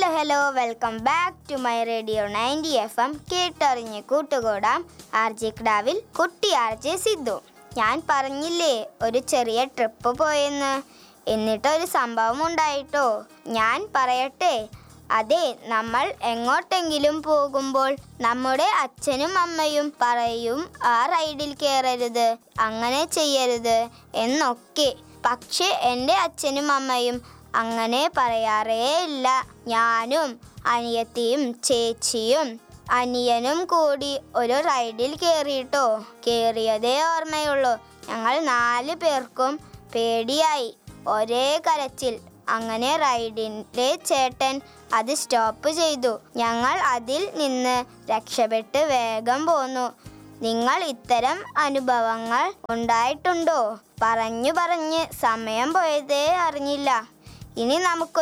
hello hello welcome back to my radio ninety F M കേട്ടറിഞ്ഞ് കൂട്ടുകൂടാം R J ക്ടാവിൽ കുട്ടി R J Sidhu ഞാൻ പറഞ്ഞില്ലേ ഒരു ചെറിയ ട്രിപ്പ് പോയെന്ന് എന്നിട്ടൊരു സംഭവം ഉണ്ടായിട്ടോ ഞാൻ പറയട്ടെ അതെ നമ്മൾ എങ്ങോട്ടെങ്കിലും പോകുമ്പോൾ നമ്മുടെ അച്ഛനും അമ്മയും പറയും ആ റൈഡിൽ കയറരുത് അങ്ങനെ ചെയ്യരുത് എന്നൊക്കെ പക്ഷെ എൻ്റെ അച്ഛനും അമ്മയും അങ്ങനെ പറയാറേ ഇല്ല ഞാനും അനിയത്തിയും ചേച്ചിയും അനിയനും കൂടി ഒരു റൈഡിൽ കയറിയിട്ടോ കയറിയതേ ഓർമ്മയുള്ളൂ ഞങ്ങൾ നാല് പേർക്കും പേടിയായി ഒരേ കരച്ചിൽ അങ്ങനെ റൈഡിൻ്റെ ചേട്ടൻ അത് സ്റ്റോപ്പ് ചെയ്തു ഞങ്ങൾ അതിൽ നിന്ന് രക്ഷപ്പെട്ട് വേഗം പോന്നു നിങ്ങൾ ഇത്തരം അനുഭവങ്ങൾ ഉണ്ടായിട്ടുണ്ടോ പറഞ്ഞു പറഞ്ഞ് സമയം പോയതേ അറിഞ്ഞില്ല ഇനി നമുക്ക്